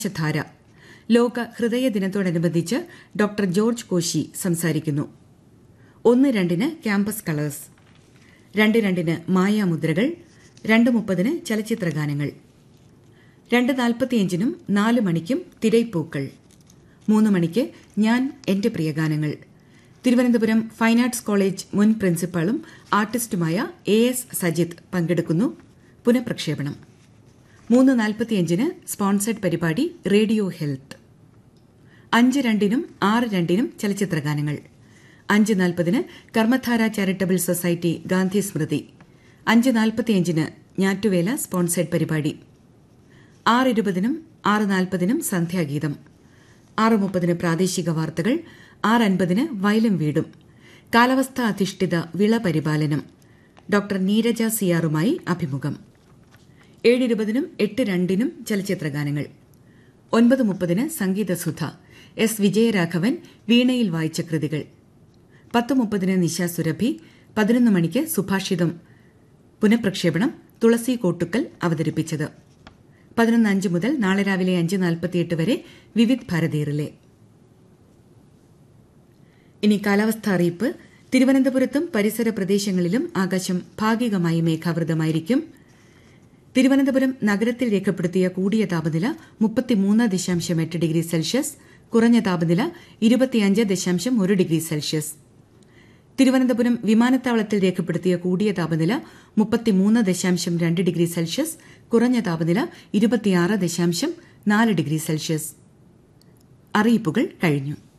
ധാര ലോക ഹൃദയ ദിനത്തോടനുബന്ധിച്ച് ഡോക്ടർ ജോർജ് കോശി സംസാരിക്കുന്നു ഒന്ന് രണ്ടിന് ക്യാമ്പസ് കളേഴ്സ് രണ്ട് രണ്ടിന് മായാമുദ്രകൾ രണ്ട് മുപ്പതിന് ചലച്ചിത്രഗാനങ്ങൾ രണ്ട് നാൽപ്പത്തിയഞ്ചിനും നാല് മണിക്കും തിരൈപ്പൂക്കൾ മൂന്ന് മണിക്ക് ഞാൻ എന്റെ പ്രിയഗാനങ്ങൾ തിരുവനന്തപുരം ഫൈൻ ആർട്സ് കോളേജ് മുൻ പ്രിൻസിപ്പാളും ആർട്ടിസ്റ്റുമായ എ എസ് സജിത് പങ്കെടുക്കുന്നു പുനഃപ്രക്ഷേപണം മൂന്ന് നാൽപ്പത്തിയഞ്ചിന് സ്പോൺസേഡ് പരിപാടി റേഡിയോ ഹെൽത്ത് അഞ്ച് രണ്ടിനും ആറ് രണ്ടിനും ചലച്ചിത്രഗാനങ്ങൾ അഞ്ച് നാൽപ്പതിന് കർമ്മധാര ചാരിറ്റബിൾ സൊസൈറ്റി ഗാന്ധി സ്മൃതി അഞ്ച് നാൽപ്പത്തിയഞ്ചിന് ഞാറ്റുവേല സ്പോൺസേഡ് പരിപാടി ആറ് ഇരുപതിനും ആറ് നാൽപ്പതിനും സന്ധ്യാഗീതം ആറ് മുപ്പതിന് പ്രാദേശിക വാർത്തകൾ ആറ് അൻപതിന് വയലും വീടും കാലാവസ്ഥാ അധിഷ്ഠിത വിള പരിപാലനം ഡോക്ടർ നീരജ സിയാറുമായി അഭിമുഖം ഏഴിരുപതിനും എട്ട് രണ്ടിനും ചലച്ചിത്രഗാനങ്ങൾ ഒൻപത് മുപ്പതിന് സംഗീതസുധ എസ് വിജയരാഘവൻ വീണയിൽ വായിച്ച കൃതികൾ പത്ത് മുപ്പതിന് നിശ സുരഭി പതിനൊന്ന് മണിക്ക് സുഭാഷിതം പുനഃപ്രക്ഷേപണം തുളസി കോട്ടുക്കൽ അവതരിപ്പിച്ചത് പതിനൊന്ന് അഞ്ച് മുതൽ നാളെ രാവിലെ അഞ്ച് നാൽപ്പത്തിയെട്ട് വരെ വിവിധ് ഭാരതീറിലെ ഇനി കാലാവസ്ഥ അറിയിപ്പ് തിരുവനന്തപുരത്തും പരിസര പ്രദേശങ്ങളിലും ആകാശം ഭാഗികമായി മേഘാവൃതമായിരിക്കും തിരുവനന്തപുരം നഗരത്തിൽ രേഖപ്പെടുത്തിയ കൂടിയ താപനില മുപ്പത്തിമൂന്ന് ദശാംശം എട്ട് ഡിഗ്രി സെൽഷ്യസ് കുറഞ്ഞ താപനില ഇരുപത്തിയഞ്ച് ദശാംശം ഒരു ഡിഗ്രി സെൽഷ്യസ് തിരുവനന്തപുരം വിമാനത്താവളത്തിൽ രേഖപ്പെടുത്തിയ കൂടിയ താപനില മുപ്പത്തിമൂന്ന് ദശാംശം രണ്ട് ഡിഗ്രി സെൽഷ്യസ് കുറഞ്ഞ താപനില ഇരുപത്തിയാറ് ദശാംശം നാല് ഡിഗ്രി സെൽഷ്യസ് അറിയിപ്പുകൾ കഴിഞ്ഞു